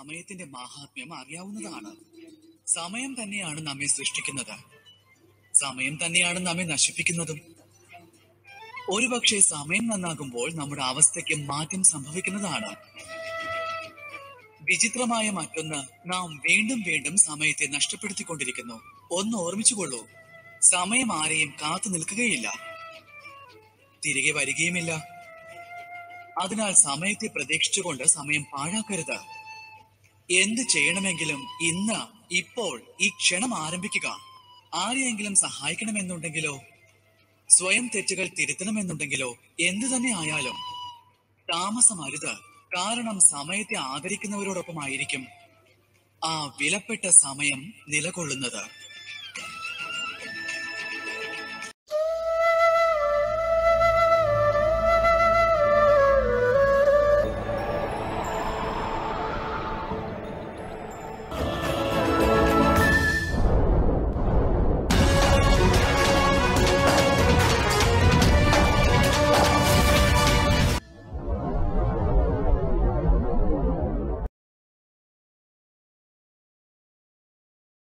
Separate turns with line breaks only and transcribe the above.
സമയത്തിന്റെ മാഹാത്മ്യം അറിയാവുന്നതാണ് സമയം തന്നെയാണ് നമ്മെ സൃഷ്ടിക്കുന്നത് സമയം തന്നെയാണ് നമ്മെ നശിപ്പിക്കുന്നതും ഒരുപക്ഷെ സമയം നന്നാകുമ്പോൾ നമ്മുടെ അവസ്ഥയ്ക്ക് മാറ്റം സംഭവിക്കുന്നതാണ് വിചിത്രമായ മറ്റൊന്ന് നാം വീണ്ടും വീണ്ടും സമയത്തെ നഷ്ടപ്പെടുത്തിക്കൊണ്ടിരിക്കുന്നു ഒന്ന് ഓർമ്മിച്ചുകൊള്ളൂ സമയം ആരെയും കാത്തു നിൽക്കുകയില്ല തിരികെ വരികയുമില്ല അതിനാൽ സമയത്തെ പ്രതീക്ഷിച്ചുകൊണ്ട് സമയം പാഴാക്കരുത് എന്ത് ചെയ്യണമെങ്കിലും ഇന്ന് ഇപ്പോൾ ഈ ക്ഷണം ആരംഭിക്കുക ആരെയെങ്കിലും സഹായിക്കണമെന്നുണ്ടെങ്കിലോ സ്വയം തെറ്റുകൾ തിരുത്തണമെന്നുണ്ടെങ്കിലോ എന്തു തന്നെ ആയാലും താമസം അരുത് കാരണം സമയത്തെ ആദരിക്കുന്നവരോടൊപ്പമായിരിക്കും ആ വിലപ്പെട്ട സമയം നിലകൊള്ളുന്നത്